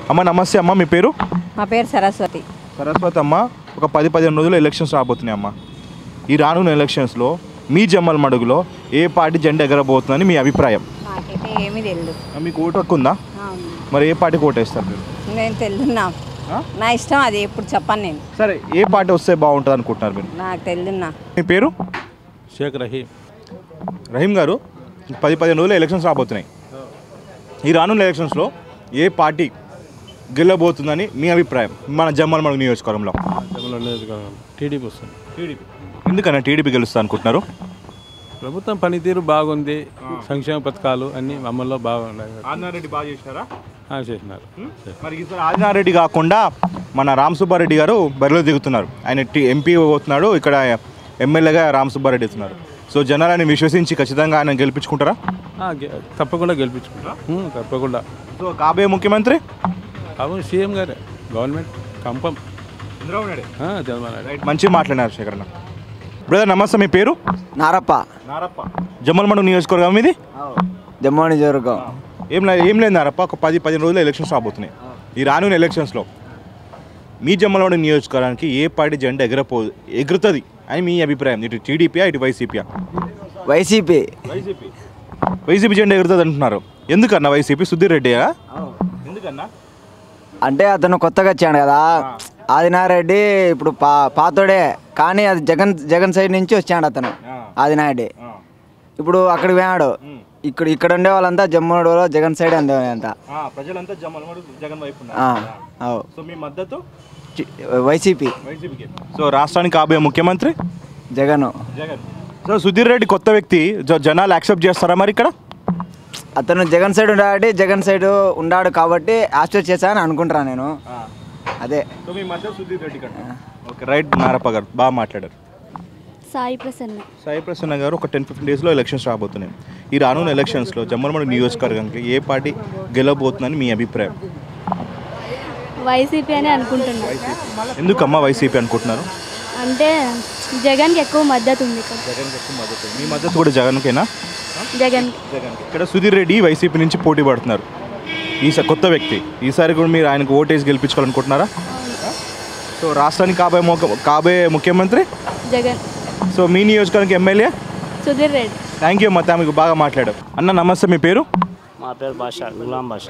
అమ్మ నమస్తే అమ్మ మీ పేరు మా పేరు సరస్వతి సరస్వతి అమ్మ ఒక పది పదిహేను రోజులు ఎలక్షన్స్ రాబోతున్నాయి అమ్మ ఈ రానున్న ఎలక్షన్స్లో మీ జమ్మల మడుగులో ఏ పార్టీ జెండా ఎగరబోతుందని మీ అభిప్రాయం నాకైతే ఏమీ తెలియదు మీకు ఓటు హక్కు ఉందా మరి ఏ పార్టీకి ఓటేస్తారు మీరు నేను తెలుదున్నా ఆ? నా ఇష్టం అది ఎప్పుడు చెప్పను నేను సరే ఏ పార్టీ వస్తే బాగుంటుంది అనుకుంటున్నారు మీరు నాకు తెలుదున్నా మీ పేరు షేక్ రహీం రహీం గారు పది పదిహేను రోజులు ఎలక్షన్స్ రాబోతున్నాయి ఈ రానున్న ఎలక్షన్స్లో ఏ పార్టీ గెలబోతుందని మీ అభిప్రాయం మన జమ్మల మడుగు నియోజకవర్గంలో జమల నియోజకవర్గం టీడీపీ వస్తుంది టీడీపీ ఎందుకన్నా టీడీపీ గెలుస్తా అనుకుంటున్నారు ప్రభుత్వం పనితీరు బాగుంది సంక్షేమ పథకాలు అన్నీ అమల్లో బాగున్నాయి ఆదినారెడ్డి బాగా చేశారా ఆ, చేసినారు మరి ఈసారి ఆదినారెడ్డి కాకుండా మన రామ్ సుబ్బారెడ్డి గారు బరిలో దిగుతున్నారు ఆయన టీ ఎంపీ పోతున్నాడు ఇక్కడ ఎమ్మెల్యేగా రామ్ సుబ్బారెడ్డి అవుతున్నారు సో జనాలని విశ్వసించి ఖచ్చితంగా ఆయన గెలిపించుకుంటారా ఆ, గె- తప్పకుండా గెలిపించుకుంటా ఉం, తప్పకుండా సో కాబోయే ముఖ్యమంత్రి అవును సీఎం గారే గవర్నమెంట్ కంపం చంద్రబాబు నాయుడు ఆ, చంద్రబాబు నాయుడు. రైట్ మంచిగా మాట్లాడినారు శేఖరన్న బ్రదర్ నమస్తే మీ పేరు నారప్ప నారప్ప జమ్మలమడు నియోజకవర్గం ఇది జమ్మని జరుగుం ఏం లేదు ఏం లేదు నారప్ప ఒక పది పదిహేను రోజులు ఎలక్షన్స్ రాబోతున్నాయి ఈ రానున్న ఎలక్షన్స్లో మీ జమ్మలమడు నియోజకవర్గానికి ఏ పార్టీ జెండా ఎగరపో ఎగురుతుంది అని మీ అభిప్రాయం ఇటు టీడీపీయా ఇటు వైసీపీయా వైసీపీ వైసీపీ వైసీపీ జెండా ఎగురుతుంది అంటున్నారు ఎందుకన్నా వైసీపీ సుధీర్ రెడ్డియా ఎందుకన్నా అంటే అతను కొత్తగా వచ్చాడు కదా ఆదినారెడ్డి ఇప్పుడు పా పాతోడే కానీ అది జగన్ జగన్ సైడ్ నుంచి వచ్చాడు అతను ఆదినారెడ్డి ఇప్పుడు అక్కడికి పోయాడు ఇక్కడ ఇక్కడ ఉండే వాళ్ళంతా జమ్మూడులో జగన్ సైడ్ అందే అంతా ప్రజలంతా జమ్మలమడు జగన్ వైపు ఆ, అవు. సో మీ మద్దతు చి- వైసీపీ వైసీపీకి సో రాష్ట్రానికి కాబోయే ముఖ్యమంత్రి జగన్ జగన్ సో సుధీర్ రెడ్డి కొత్త వ్యక్తి జ- జనాలు యాక్సెప్ట్ చేస్తారా మరి ఇక్కడ అతను జగన్ సైడ్ ఉన్నాడు జగన్ సైడ్ ఉన్నాడు కాబట్టి యాక్సెప్ట్ చేశాను అనుకుంటున్నా నేను అదే సో మీ మధ్య సుధీర్ రెడ్డి ఓకే రైట్ నారప్ప గారు బాగా మాట్లాడారు సాయి ప్రసన్న సాయి ప్రసన్న గారు ఒక టెన్ ఫిఫ్టీన్ డేస్లో ఎలక్షన్స్ రాబోతున్నాయి ఈ రానున్న ఎలక్షన్స్లో జమ్మలమడు నియోజకవర్గానికి ఏ పార్టీ గెలవబోతుందని మీ అభిప్రాయం వైసీపీ అని అనుకుంటున్నా ఎందుకమ్మా వైసీపీ అనుకుంటున్నారు అంటే జగన్కి ఎక్కువ మద్దతు ఉంది ఇక్కడ జగన్ ఎక్కువ మద్దతు మీ మద్దతు కూడా జగన్కేనా జగన్ జగన్ ఇక్కడ సుధీర్ రెడ్డి వైసీపీ నుంచి పోటీ పడుతున్నారు ఈసారి కొత్త వ్యక్తి ఈసారి కూడా మీరు ఆయనకు ఓటేసి గెలిపించుకోవాలనుకుంటున్నారా సో రాష్ట్రానికి కాబోయే ముఖ్య కాబోయే ముఖ్యమంత్రి జగన్ సో మీ నియోజకవర్గం MLA Sudheer Reddy thank you అమ్మా మీకు బాగా మాట్లాడారు అన్న నమస్తే మీ పేరు మా పేరు భాష గులాం భాష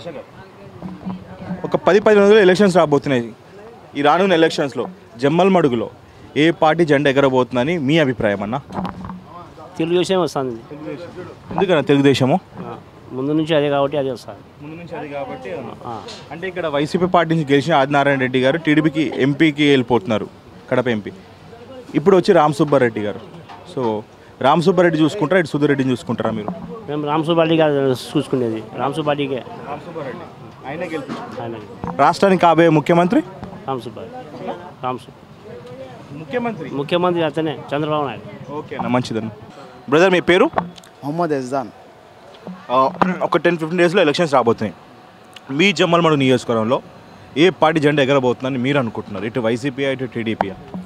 ఒక పది పది రోజులు ఎలక్షన్స్ రాబోతున్నాయి ఈ రానున్న ఎలక్షన్స్లో జమ్మల్ మడుగులో ఏ పార్టీ జెండా ఎగరబోతుందని మీ అభిప్రాయం అన్న తెలుగుదేశం వస్తుంది ఎందుకన్నా తెలుగుదేశము ఆ, ముందు నుంచి అదే కాబట్టి అదే వస్తుంది ముందు నుంచి అది కాబట్టి ఆ, అంటే ఇక్కడ వైసీపీ పార్టీ నుంచి గెలిచిన ఆదినారాయణ రెడ్డి గారు టీడీపీకి ఎంపీకి వెళ్ళిపోతున్నారు కడప ఎంపీ ఇప్పుడు వచ్చి రామ్ సుబ్బారెడ్డి గారు సో రామ్ సుబ్బారెడ్డి చూసుకుంటారా ఇటు సుధీర్ రెడ్డిని చూసుకుంటారా మీరు మేము రామసుబాటి గారు చూసుకునేది రామసుబాటికే రామ్ సుబ్బారెడ్డి ఆయనే గెలిపించుకుంటారు ఆయన రాష్ట్రానికి కాబోయే ముఖ్యమంత్రి రామసుబాటి రామసు ముఖ్యమంత్రి ముఖ్యమంత్రి అతనే చంద్రబాబు నాయుడు ఓకే అన్న మంచిదన్న బ్రదర్ మీ పేరు మొహమ్మద్ ఎజ్దాన్ ఆ, ఒక టెన్ ఫిఫ్టీన్ డేస్లో ఎలక్షన్స్ రాబోతున్నాయి మీ జమ్మలమడు నియోజకవర్గంలో ఏ పార్టీ జెండా ఎగరబోతుందని మీరు అనుకుంటున్నారు ఇటు వైసీపీ ఇటు టీడీపీ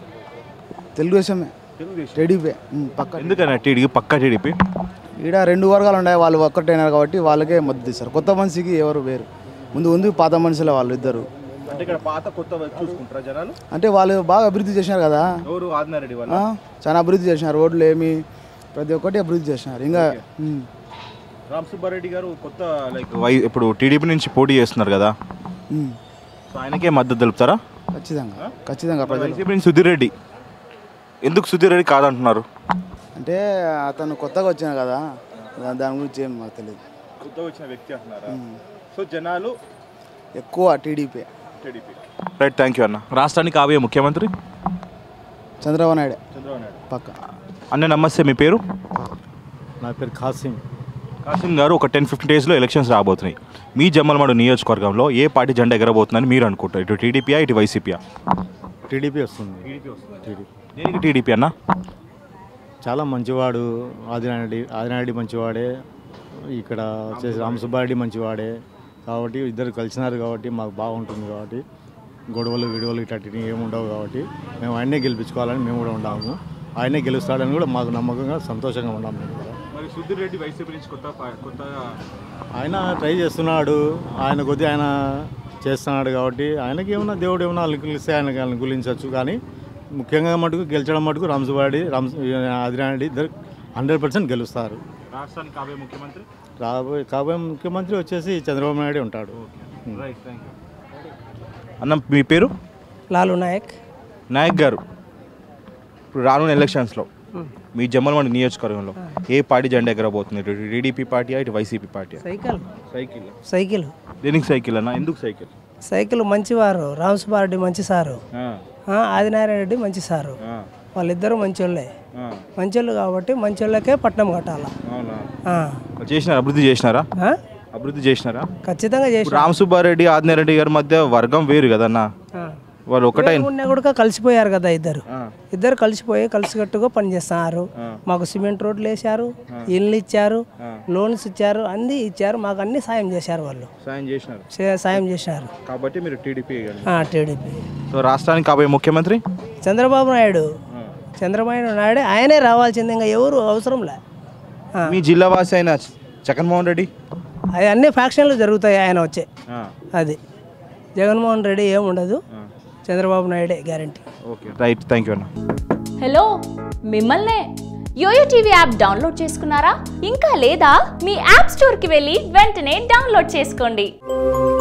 తెలుగుదేశమే టీడీపీ ఉమ్, పక్క ఎందుకన్నా టీడీపీ పక్కా టీడీపీ ఈడ రెండు వర్గాలు ఉన్నాయి వాళ్ళు ఒక్కటైనారు కాబట్టి వాళ్ళకే మద్దతు ఇస్తారు కొత్త మనిషికి ఎవరు వేరు ముందు ముందు పాత మనుషులే వాళ్ళు ఇద్దరు అంటే ఇక్కడ పాత కొత్త చూసుకుంటారా జనాలు అంటే వాళ్ళు బాగా అభివృద్ధి చేసినారు కదా ఎవరు ఆదినారెడ్డి ఆ, చాలా అభివృద్ధి చేసినారు రోడ్లు ఏమి ప్రతి ఒక్కటి అభివృద్ధి చేసినారు ఇంకా ఉమ్, రామ్ సుబ్బారెడ్డి గారు కొత్త లైక్ వై ఇప్పుడు టీడీపీ నుంచి పోటీ చేస్తున్నారు కదా ఉమ్, సో ఆయనకే మద్దతు తెలుపుతారా ఖచ్చితంగా ఖచ్చితంగా ప్రజలు వైసీపీ నుంచి సుధీర్ రెడ్డి ఎందుకు సుధీర్ రెడ్డి కాదంటున్నారు అంటే అతను కొత్తగా వచ్చినారు కదా దా- దాని గురించి ఏం మాకు తెలియదు కొత్తగా వచ్చిన వ్యక్తి అంటున్నారా సో జనాలు ఎక్కువ TDP TDP right thank you అన్న రాష్ట్రానికి కాబోయే ముఖ్యమంత్రి చంద్రబాబు నాయుడు చంద్రబాబు నాయుడు పక్క అన్న నమస్తే మీ పేరు నా పేరు ఖాసిం కాసిం గారు ఒక టెన్ ఫిఫ్టీన్ డేస్లో ఎలక్షన్స్ రాబోతున్నాయి మీ జమ్మలమడు నియోజకవర్గంలో ఏ పార్టీ జెండా ఎగరబోతుందని మీరు అనుకుంటారు ఇటు టీడీపీయా ఇటు వైసీపీయా టీడీపీ వస్తుంది టీడీపీ దేనికి టీడీపీ అన్న చాలా మంచివాడు ఆదినారెడ్డి ఆదినారెడ్డి మంచివాడే ఇక్కడ వచ్చేసి రామసుబ్బారెడ్డి మంచివాడే కాబట్టి ఇద్దరు కలిసినారు కాబట్టి మాకు బాగుంటుంది కాబట్టి గొడవలు విడవలు ఇట్లాంటివి ఏముండవు కాబట్టి మేము ఆయన్నే గెలిపించుకోవాలని మేము కూడా ఉన్నాము ఆయనే గెలుస్తాడని కూడా మాకు నమ్మకంగా సంతోషంగా ఉన్నాము మేము కూడా మరి సుధీర్ రెడ్డి వైసీపీ నుంచి కొత్త కొత్తగా ఆయన ట్రై చేస్తున్నాడు ఆయన కొద్దిగా ఆయన చేస్తున్నాడు కాబట్టి ఆయనకి ఏమన్నా దేవుడు ఏమన్నా అనుకూలిస్తే ఆయన అనుకూలించవచ్చు కానీ ముఖ్యంగా మటుకు గెలిచడం మటుకు రామ్సుబాడి రామ్ ఆదినారెడ్డి ఇద్దరు హండ్రెడ్ పర్సెంట్ గెలుస్తారు రాష్ట్రానికి కాబోయే ముఖ్యమంత్రి రాబోయే కాబోయే ముఖ్యమంత్రి వచ్చేసి చంద్రబాబు నాయుడు ఉంటాడు రైట్ థ్యాంక్ యూ అన్న మీ పేరు లాలు నాయక్ నాయక్ గారు ఇప్పుడు రానున్న ఎలక్షన్స్లో మీ జమ్మలమండి నియోజకవర్గంలో ఏ పార్టీ జెండా ఎగరబోతుంది ఇటు టీడీపీ పార్టీ ఇటు YCP party cycle cycle cycle దేనికి సైకిల్ అన్న ఎందుకు సైకిల్ సైకిల్ మంచివారు రామసుబారెడ్డి మంచి సారు ఆ, ఆ, ఆదినారాయణ రెడ్డి మంచి సారు ఆ, వాళ్ళిద్దరూ మంచోళ్ళే ఆ, మంచోళ్ళు కాబట్టి మంచోళ్ళకే పట్టణం కట్టాల అవునా ఆ. వాళ్ళు చేసినారా అభివృద్ధి చేసినారా ఆ? అభివృద్ధి చేసినారా ఖచ్చితంగా చేసి ఇప్పుడు రామ్ సుబ్బారెడ్డి ఆదినారెడ్డి గారి మధ్య వర్గం వేరు కదన్న వాళ్ళు ఒకటే ఉన్నా కూడా కలిసిపోయారు కదా ఇద్దరు ఆ. ఇద్దరు కలిసిపోయి కలిసికట్టుగా పనిచేస్తున్నారు మాకు సిమెంట్ రోడ్లు వేశారు ఇల్లు ఇచ్చారు లోన్స్ ఇచ్చారు అన్నీ ఇచ్చారు మాకు అన్ని సాయం చేశారు వాళ్ళు సాయం చేసినారు సే- సాయం చేశారు కాబట్టి మీరు టీడీపీ టీడీపీ సో రాష్ట్రానికి కాబోయే ముఖ్యమంత్రి చంద్రబాబు నాయుడు చంద్రబాబు నాయుడు ఆయనే రావాల్సింది ఇంకా ఎవరు అవసరం లే ఆ. మీ జిల్లా వాసి అయిన జగన్మోహన్ రెడ్డి అవి అన్ని ఫ్యాక్షన్లు జరుగుతాయి ఆయన వచ్చే ఆ, అది జగన్మోహన్ రెడ్డి ఏం ఉండదు చంద్రబాబు నాయుడే guarantee okay right thank you అన్న హలో మిమ్మల్నే యోయో టీవీ యాప్ డౌన్లోడ్ చేసుకున్నారా ఇంకా లేదా మీ యాప్ స్టోర్కి వెళ్ళి వెంటనే డౌన్లోడ్ చేసుకోండి